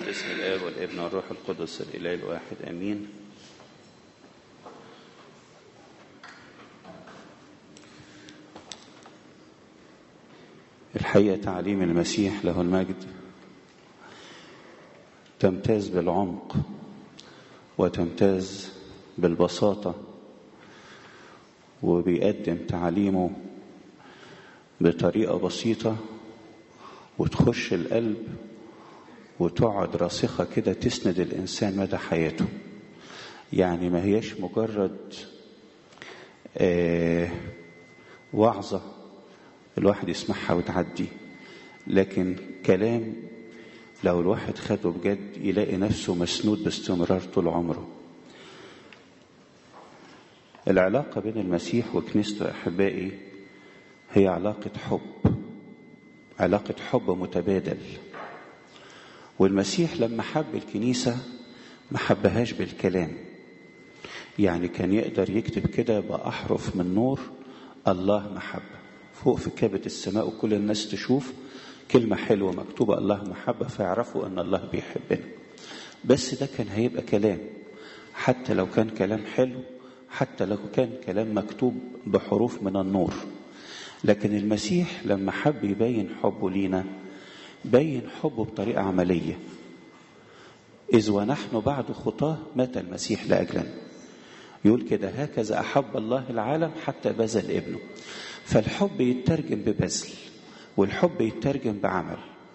باسم الآب والابن والروح القدس الإله الواحد آمين الحقيقة تعليم المسيح له المجد تمتاز بالعمق وتمتاز بالبساطة وبيقدم تعليمه بطريقة بسيطة وتخش القلب وتقعد راسخة كده تسند الإنسان مدى حياته يعني ما هيش مجرد آه وعظة الواحد يسمعها وتعدي لكن كلام لو الواحد خده بجد يلاقي نفسه مسنود باستمرار طول عمره العلاقة بين المسيح وكنيسته أحبائي هي علاقة حب علاقة حب متبادل والمسيح لما حب الكنيسة ما حبهاش بالكلام يعني كان يقدر يكتب كده بأحرف من نور الله محبة فوق في كابة السماء وكل الناس تشوف كلمة حلوة مكتوبة الله محبة فيعرفوا أن الله بيحبنا بس ده كان هيبقى كلام حتى لو كان كلام حلو حتى لو كان كلام مكتوب بحروف من النور لكن المسيح لما حب يبين حبه لينا بين حبه بطريقة عملية إذ ونحن بعد خطاه مات المسيح لأجلنا يقول كده هكذا أحب الله العالم حتى بذل ابنه فالحب يترجم ببذل والحب يترجم بعمل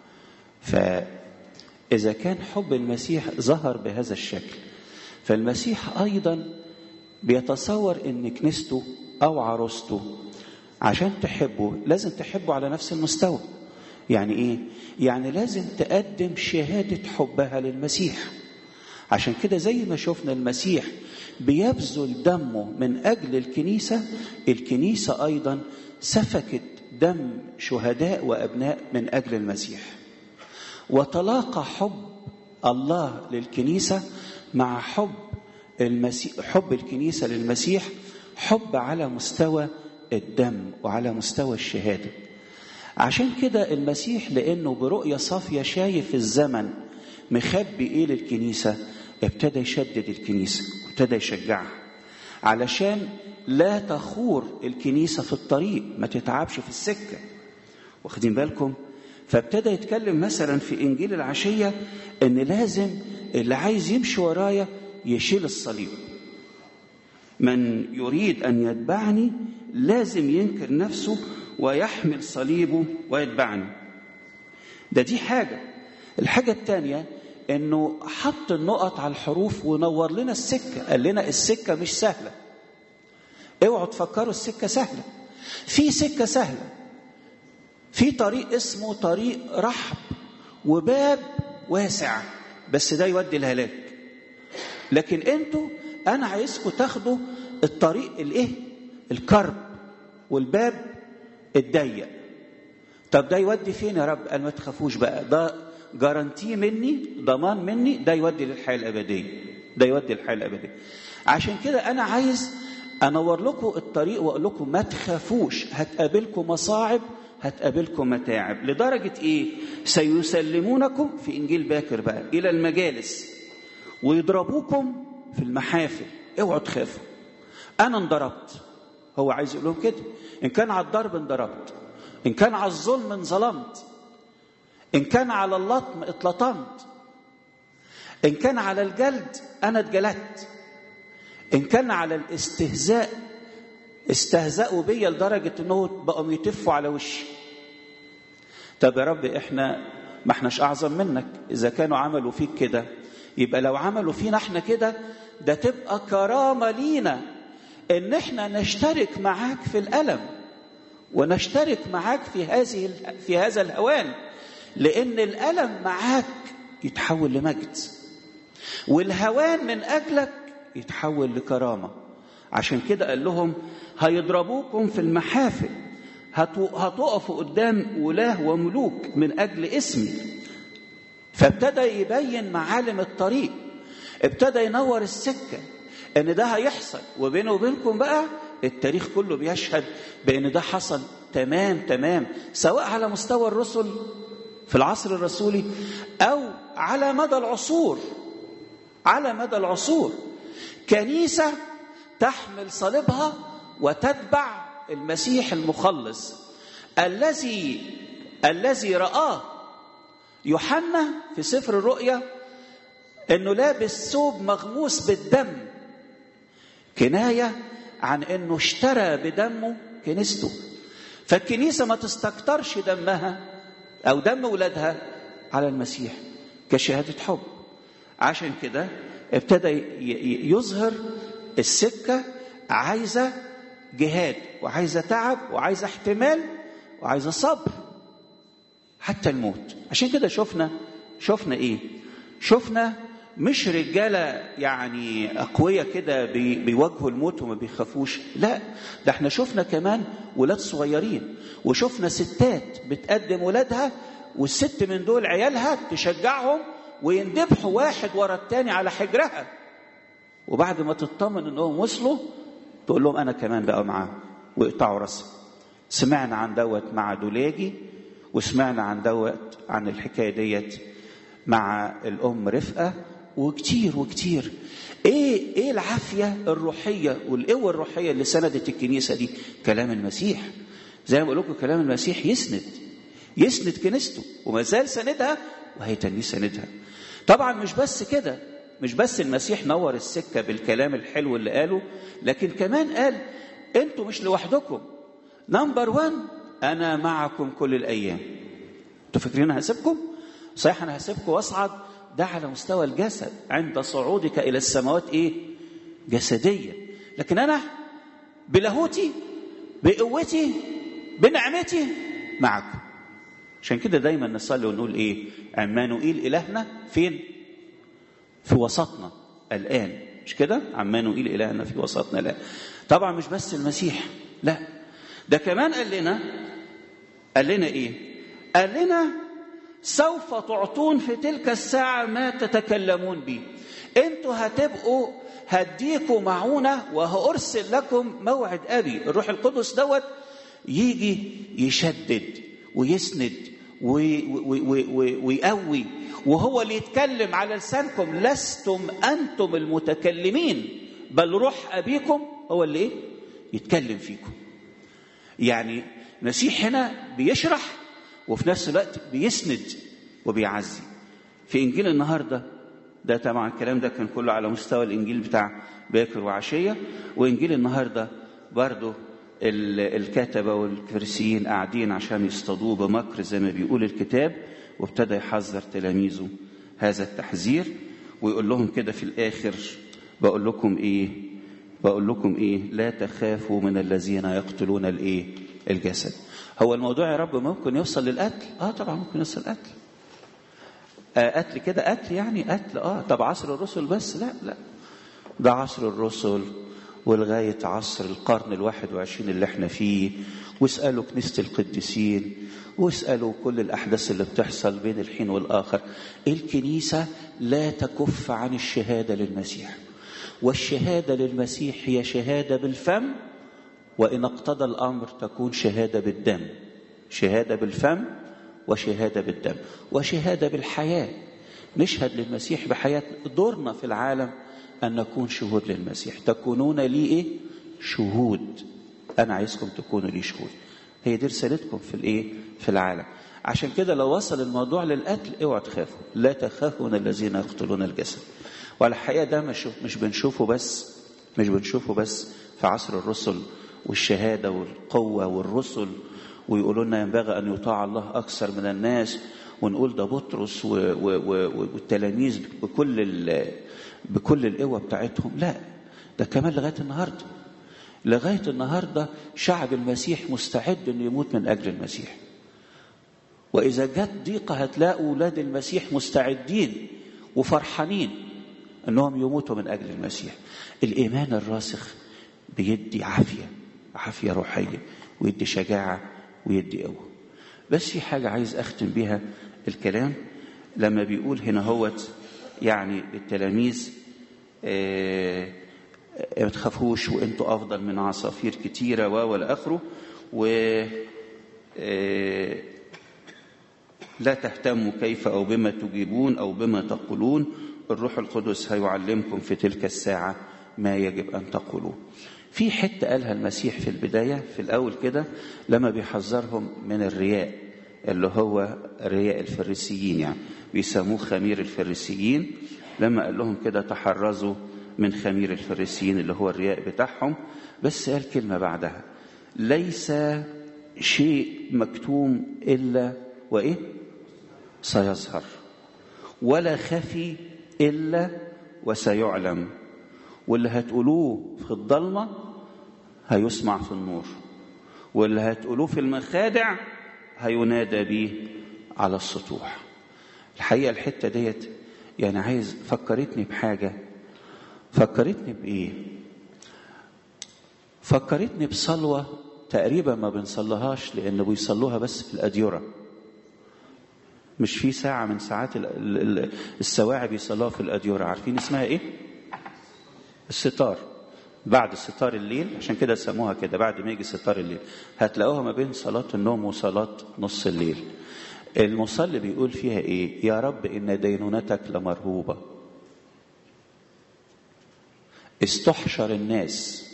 فإذا كان حب المسيح ظهر بهذا الشكل فالمسيح أيضا بيتصور أن كنيسته أو عروسته عشان تحبه لازم تحبه على نفس المستوى يعني ايه يعني لازم تقدم شهاده حبها للمسيح عشان كده زي ما شفنا المسيح بيبذل دمه من اجل الكنيسه الكنيسه ايضا سفكت دم شهداء وابناء من اجل المسيح وتلاقى حب الله للكنيسه مع حب المسيح حب الكنيسه للمسيح حب على مستوى الدم وعلى مستوى الشهاده عشان كده المسيح لانه برؤيه صافيه شايف الزمن مخبي ايه للكنيسه ابتدى يشدد الكنيسه وابتدى يشجعها علشان لا تخور الكنيسه في الطريق ما تتعبش في السكه واخدين بالكم فابتدى يتكلم مثلا في انجيل العشيه ان لازم اللي عايز يمشي ورايا يشيل الصليب من يريد ان يتبعني لازم ينكر نفسه ويحمل صليبه ويتبعني ده دي حاجة الحاجة الثانية انه حط النقط على الحروف ونور لنا السكة قال لنا السكة مش سهلة اوعوا تفكروا السكة سهلة في سكة سهلة في طريق اسمه طريق رحب وباب واسع بس ده يودي الهلاك لكن انتوا انا عايزكم تاخدوا الطريق الايه الكرب والباب الضيق طب ده يودي فين يا رب قال ما تخافوش بقى ده جارانتي مني ضمان مني ده يودي للحياه الابديه ده يودي للحياه الابديه عشان كده انا عايز انور لكم الطريق واقول لكم ما تخافوش هتقابلكم مصاعب هتقابلكم متاعب لدرجه ايه سيسلمونكم في انجيل باكر بقى الى المجالس ويضربوكم في المحافل اوعوا تخافوا انا انضربت هو عايز يقول لهم كده ان كان على الضرب انضربت ان كان على الظلم انظلمت ان كان على اللطم اتلطمت ان كان على الجلد انا اتجلدت ان كان على الاستهزاء استهزأوا بيا لدرجة انه بقوا يتفوا على وشي طب يا رب احنا ما احناش اعظم منك اذا كانوا عملوا فيك كده يبقى لو عملوا فينا احنا كده ده تبقى كرامة لينا ان احنا نشترك معاك في الالم ونشترك معاك في هذه في هذا الهوان لان الالم معاك يتحول لمجد والهوان من اجلك يتحول لكرامه عشان كده قال لهم هيضربوكم في المحافل هتقفوا قدام ولاه وملوك من اجل اسمي فابتدى يبين معالم الطريق ابتدى ينور السكه ان ده هيحصل وبينه وبينكم بقى التاريخ كله بيشهد بان ده حصل تمام تمام سواء على مستوى الرسل في في العصر الرسولي أو على مدى العصور على مدى العصور كنيسة تحمل صليبها وتتبع المسيح المخلص الذي الذي رآه يوحنا في سفر الرؤيا انه لابس ثوب مغموس بالدم كنايه عن انه اشترى بدمه كنيسته فالكنيسه ما تستكترش دمها او دم ولادها على المسيح كشهاده حب عشان كده ابتدى يظهر السكه عايزه جهاد وعايزه تعب وعايزه احتمال وعايزه صبر حتى الموت عشان كده شفنا شفنا ايه شفنا مش رجاله يعني اقوياء كده بيواجهوا الموت وما بيخافوش لا ده احنا شفنا كمان ولاد صغيرين وشفنا ستات بتقدم ولادها والست من دول عيالها تشجعهم ويندبحوا واحد ورا التاني على حجرها وبعد ما تطمن انهم وصلوا تقول لهم انا كمان بقى معاهم ويقطعوا راسهم سمعنا عن دوت مع دولاجي وسمعنا عن دوت عن الحكايه ديت مع الام رفقه وكتير وكتير ايه ايه العافيه الروحيه والقوه الروحيه اللي سندت الكنيسه دي كلام المسيح زي ما بقول لكم كلام المسيح يسند يسند كنيسته وما زال سندها وهيتنيه سندها طبعا مش بس كده مش بس المسيح نور السكه بالكلام الحلو اللي قاله لكن كمان قال انتوا مش لوحدكم نمبر 1 انا معكم كل الايام انتوا فاكرين هسيبكم صحيح انا هسيبكم واصعد ده على مستوى الجسد عند صعودك الى السماوات ايه جسديا لكن انا بلاهوتي بقوتي بنعمتي معكم عشان كده دايما نصلي ونقول ايه عمانوئيل الهنا فين في وسطنا الان مش كده عمانوئيل الهنا في وسطنا الان طبعا مش بس المسيح لا ده كمان قال لنا قال لنا ايه قال لنا سوف تعطون في تلك الساعة ما تتكلمون به انتوا هتبقوا هديكوا معونة وهأرسل لكم موعد أبي الروح القدس دوت يجي يشدد ويسند ويقوي وهو اللي يتكلم على لسانكم لستم أنتم المتكلمين بل روح أبيكم هو اللي إيه؟ يتكلم فيكم يعني المسيح هنا بيشرح وفي نفس الوقت بيسند وبيعزي في انجيل النهارده ده طبعا الكلام ده كان كله على مستوى الانجيل بتاع باكر وعشيه وانجيل النهارده برضه الكتبه والفريسيين قاعدين عشان يصطادوه بمكر زي ما بيقول الكتاب وابتدى يحذر تلاميذه هذا التحذير ويقول لهم كده في الاخر بقول لكم ايه بقول لكم ايه لا تخافوا من الذين يقتلون الايه الجسد هو الموضوع يا رب ممكن يوصل للقتل اه طبعا ممكن يوصل للقتل آه قتل كده قتل يعني قتل اه طب عصر الرسل بس لا لا ده عصر الرسل ولغاية عصر القرن الواحد وعشرين اللي احنا فيه واسألوا كنيسة القديسين واسألوا كل الأحداث اللي بتحصل بين الحين والآخر الكنيسة لا تكف عن الشهادة للمسيح والشهادة للمسيح هي شهادة بالفم وإن اقتضى الأمر تكون شهادة بالدم شهادة بالفم وشهادة بالدم وشهادة بالحياة نشهد للمسيح بحياة دورنا في العالم أن نكون شهود للمسيح تكونون لي إيه؟ شهود أنا عايزكم تكونوا لي شهود هي دي رسالتكم في الإيه؟ في العالم عشان كده لو وصل الموضوع للقتل اوعوا تخافوا لا تخافون الذين يقتلون الجسد والحقيقة ده مش, مش بنشوفه بس مش بنشوفه بس في عصر الرسل والشهادة والقوة والرسل ويقولوا لنا ينبغي أن يطاع الله أكثر من الناس ونقول ده بطرس و و و والتلاميذ بكل بكل القوة بتاعتهم لا ده كمان لغاية النهاردة لغاية النهاردة شعب المسيح مستعد أنه يموت من أجل المسيح وإذا جت ضيقة هتلاقوا أولاد المسيح مستعدين وفرحانين أنهم يموتوا من أجل المسيح الإيمان الراسخ بيدي عافية عافية روحية ويدي شجاعة ويدي قوة بس في حاجة عايز أختم بيها الكلام لما بيقول هنا هوت يعني التلاميذ آه ما تخافوش وانتوا افضل من عصافير كتيره و والى اخره و آه لا تهتموا كيف أو بما تجيبون أو بما تقولون الروح القدس هيعلمكم في تلك الساعة ما يجب أن تقولوه في حتة قالها المسيح في البداية في الأول كده لما بيحذرهم من الرياء اللي هو رياء الفريسيين يعني بيسموه خمير الفريسيين لما قال لهم كده تحرزوا من خمير الفريسيين اللي هو الرياء بتاعهم بس قال كلمة بعدها ليس شيء مكتوم إلا وإيه سيظهر ولا خفي إلا وسيعلم واللي هتقولوه في الضلمة هيسمع في النور واللي هتقولوه في المخادع هينادى به على السطوح الحقيقة الحتة ديت يعني عايز فكرتني بحاجة فكرتني بإيه فكرتني بصلوة تقريبا ما بنصليهاش لأن بيصلوها بس في الأديرة مش في ساعة من ساعات السواعي بيصلوها في الأديرة عارفين اسمها إيه؟ الستار بعد ستار الليل عشان كده سموها كده بعد ما يجي ستار الليل هتلاقوها ما بين صلاة النوم وصلاة نص الليل المصلي بيقول فيها ايه يا رب ان دينونتك لمرهوبة استحشر الناس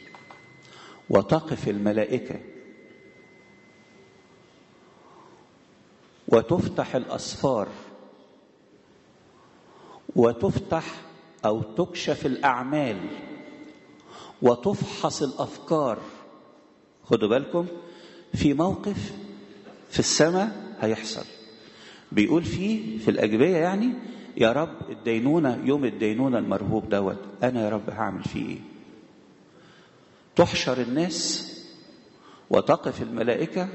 وتقف الملائكة وتفتح الأسفار وتفتح أو تكشف الأعمال وتفحص الأفكار خدوا بالكم في موقف في السماء هيحصل بيقول فيه في الأجبية يعني يا رب الدينونة يوم الدينونة المرهوب دوت أنا يا رب هعمل فيه إيه تحشر الناس وتقف الملائكة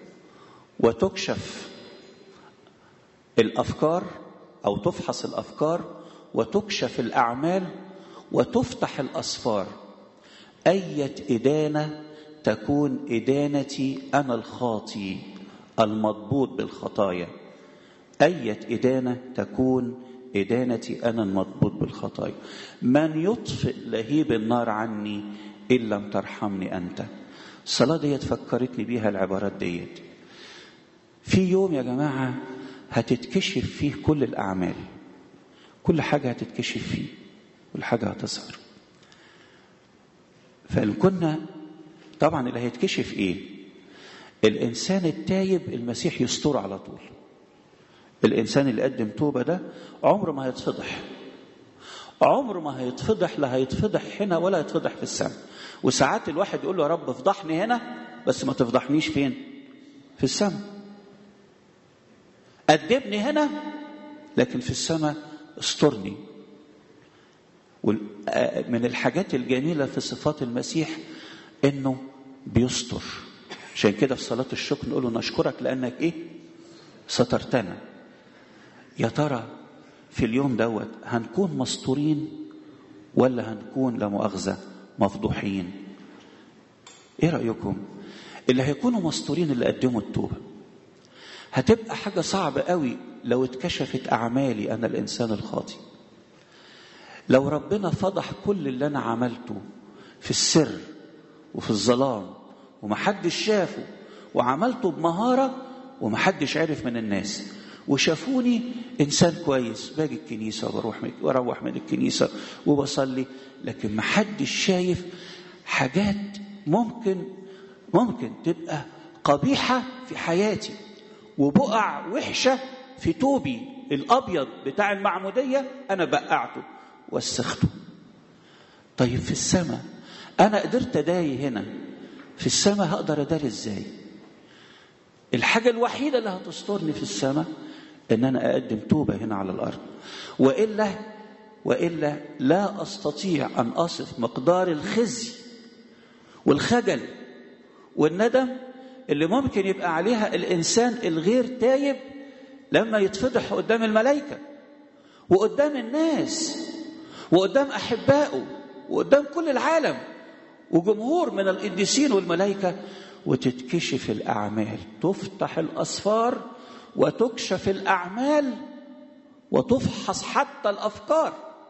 وتكشف الأفكار أو تفحص الأفكار وتكشف الأعمال وتفتح الأسفار أية إدانة تكون إدانتي أنا الخاطي المضبوط بالخطايا أية إدانة تكون إدانتي أنا المضبوط بالخطايا من يطفئ لهيب النار عني إن لم ترحمني أنت الصلاة ديت فكرتني بيها العبارات ديت في يوم يا جماعة هتتكشف فيه كل الأعمال كل حاجة هتتكشف فيه كل حاجة هتظهر فإن كنا طبعا اللي هيتكشف إيه الإنسان التايب المسيح يستر على طول الإنسان اللي قدم توبة ده عمره ما هيتفضح عمره ما هيتفضح لا هيتفضح هنا ولا هيتفضح في السماء وساعات الواحد يقول له يا رب افضحني هنا بس ما تفضحنيش فين في السماء أدبني هنا لكن في السماء استرني من الحاجات الجميلة في صفات المسيح انه بيستر عشان كده في صلاة الشكر نقول له نشكرك لأنك إيه سترتنا يا ترى في اليوم دوت هنكون مستورين ولا هنكون لا مؤاخذة مفضوحين ايه رأيكم اللي هيكونوا مستورين اللي قدموا التوبة هتبقى حاجة صعبة قوي لو اتكشفت أعمالي أنا الإنسان الخاطئ لو ربنا فضح كل اللي أنا عملته في السر وفي الظلام ومحدش شافه وعملته بمهارة ومحدش عرف من الناس وشافوني إنسان كويس باجي الكنيسة وبروح من وأروح من الكنيسة وبصلي لكن محدش شايف حاجات ممكن ممكن تبقى قبيحة في حياتي وبقع وحشة في توبي الأبيض بتاع المعمودية أنا بقعته وسخته طيب في السماء أنا قدرت أداري هنا في السماء هقدر أداري إزاي الحاجة الوحيدة اللي هتسترني في السماء إن أنا أقدم توبة هنا على الأرض وإلا وإلا لا أستطيع أن أصف مقدار الخزي والخجل والندم اللي ممكن يبقى عليها الإنسان الغير تايب لما يتفضح قدام الملائكة وقدام الناس وقدام أحبائه وقدام كل العالم وجمهور من القديسين والملائكة وتتكشف الأعمال تفتح الأسفار وتكشف الأعمال وتفحص حتى الأفكار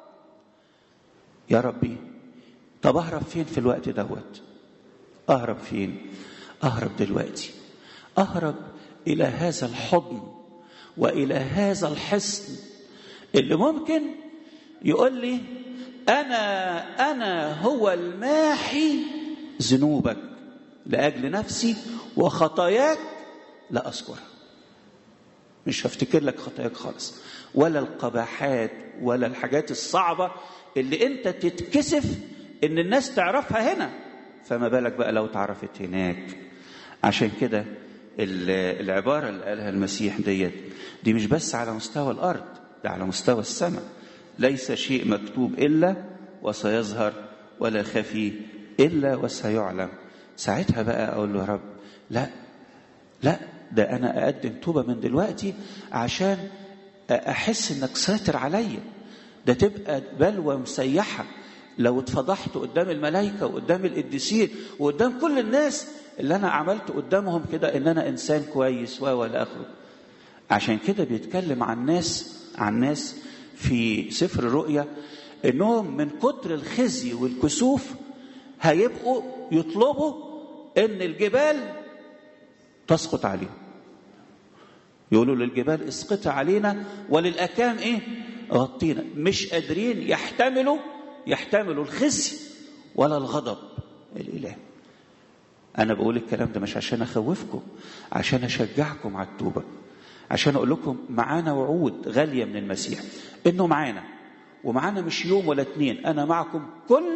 يا ربي طب أهرب فين في الوقت دوت أهرب فين أهرب دلوقتي أهرب إلى هذا الحضن والى هذا الحصن اللي ممكن يقول لي انا انا هو الماحي ذنوبك لاجل نفسي وخطاياك لا اذكرها مش هفتكر لك خطاياك خالص ولا القباحات ولا الحاجات الصعبه اللي انت تتكسف ان الناس تعرفها هنا فما بالك بقى لو اتعرفت هناك عشان كده العباره اللي قالها المسيح ديت دي مش بس على مستوى الارض ده على مستوى السماء ليس شيء مكتوب الا وسيظهر ولا خفي الا وسيعلم ساعتها بقى اقول له يا رب لا لا ده انا اقدم توبه من دلوقتي عشان احس انك ساتر عليا ده تبقى بلوى مسيحه لو اتفضحت قدام الملائكه وقدام القديسين وقدام كل الناس اللي انا عملت قدامهم كده ان انا انسان كويس و الى اخره عشان كده بيتكلم عن ناس عن ناس في سفر الرؤيا انهم من كتر الخزي والكسوف هيبقوا يطلبوا ان الجبال تسقط عليهم يقولوا للجبال اسقط علينا وللاكام ايه غطينا مش قادرين يحتملوا يحتملوا الخزي ولا الغضب الالهي انا بقول الكلام ده مش عشان اخوفكم عشان اشجعكم على التوبه عشان اقول لكم معانا وعود غاليه من المسيح انه معانا ومعانا مش يوم ولا اتنين انا معكم كل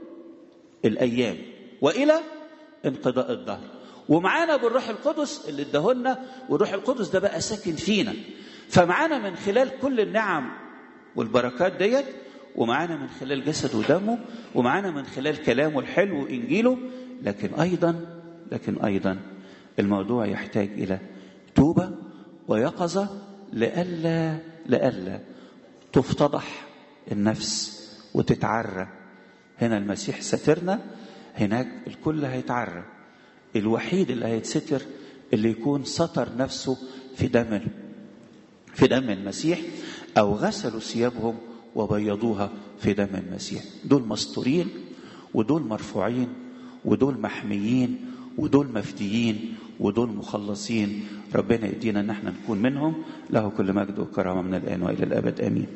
الايام والى انقضاء الدهر ومعانا بالروح القدس اللي اداهولنا والروح القدس ده بقى ساكن فينا فمعانا من خلال كل النعم والبركات ديت ومعانا من خلال جسده ودمه ومعانا من خلال كلامه الحلو وانجيله لكن ايضا لكن ايضا الموضوع يحتاج الى توبه ويقظه لئلا لئلا تفتضح النفس وتتعرى هنا المسيح سترنا هناك الكل هيتعرى الوحيد اللي هيتستر اللي يكون ستر نفسه في دم في دم المسيح او غسلوا ثيابهم وبيضوها في دم المسيح دول مستورين ودول مرفوعين ودول محميين ودول مفديين ودول مخلصين ربنا يدينا ان احنا نكون منهم له كل مجد وكرامه من الان والى الابد امين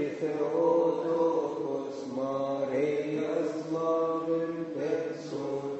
Maria, Slaven, Petson,